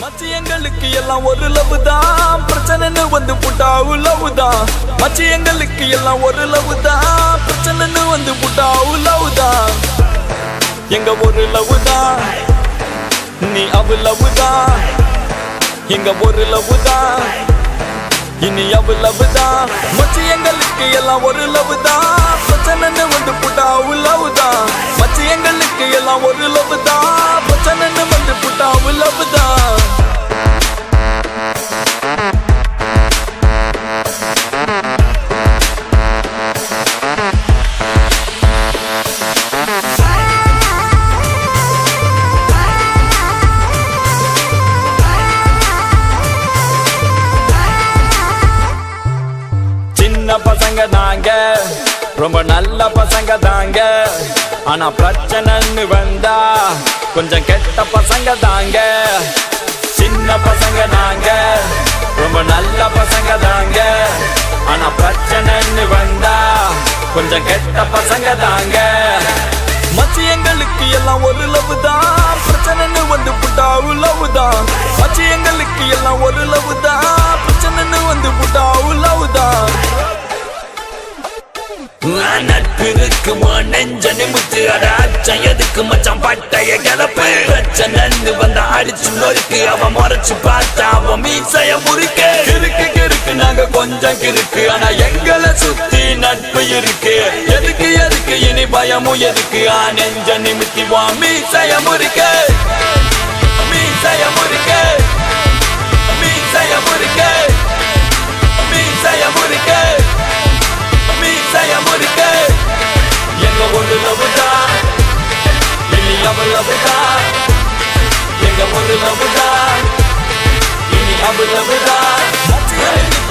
மச்சி எங்களுக்கு எல்லாம் ஒரு லவ் தான் பிரச்சனைன்னு வந்து புட்டா லவ் தான் மச்சி எங்களுக்கு எல்லாம் ஒரு லவ் தான் பிரச்சனைன்னு வந்து புட்டா லவ் தான் எங்க ஒரு லவ் தான் நீ அவ லவ் தான் எங்க ஒரு லவ் தான் இனி அவ லவ் தான் மச்சி எங்களுக்கு எல்லாம் ஒரு லவ் தான் பிரச்சனைன்னு வந்து புட்டா லவ் தான் மச்சி எங்களுக்கு எல்லாம் ஒரு லவ் தான் பிரச்சனைன்னு வந்து புட்டா லவ் தான் சின்ன பசங்க தாங்க ரொம்ப நல்ல பசங்க தாங்க ஆனா பிரச்சனைன்னு வந்தா கொஞ்சம் கெட்ட பசங்க தாங்க சின்ன பசங்க நாங்க ரொம்ப நல்ல பசங்க தாங்க ஆனா பிரச்சனைன்னு வந்தா கொஞ்சம் கெட்ட பசங்க தாங்க மச்சி எங்களுக்கு எல்லாம் ஒரு லவ் தான் பிரச்சனைன்னு வந்து புட்டா லவ் தான் மச்சி எங்களுக்கு எல்லாம் ஒரு லவ் தான் பிரச்சனைன்னு வந்து புட்டா லவ் தான் நட்பு இருக்குமா நெஞ்ச நிமித்து அட அச்சம் எதுக்கு மச்சான் பட்டைய கிளப்பு பிரச்சனை வந்த அடிச்சு நொறுக்கு அவன் முறைச்சு பார்த்தா அவன் மீசைய முறிக்க கிறுக்கு கிறுக்கு நாங்க கொஞ்சம் கிறுக்கு ஆனா எங்களை சுத்தி நட்பு இருக்கு எதுக்கு எதுக்கு இனி பயமும் எதுக்கு ஆ நெஞ்ச நிமித்தி வா மீசைய முறிக்க மீசைய முறிக்க மீசைய முறிக்க மீசைய முறிக்க மீசைய முறிக்க எங்க ஒரு லவ் தான் இனி அவ லவ் தான் எங்க ஒரு லவ் தான் இனி அவ லவ் தான்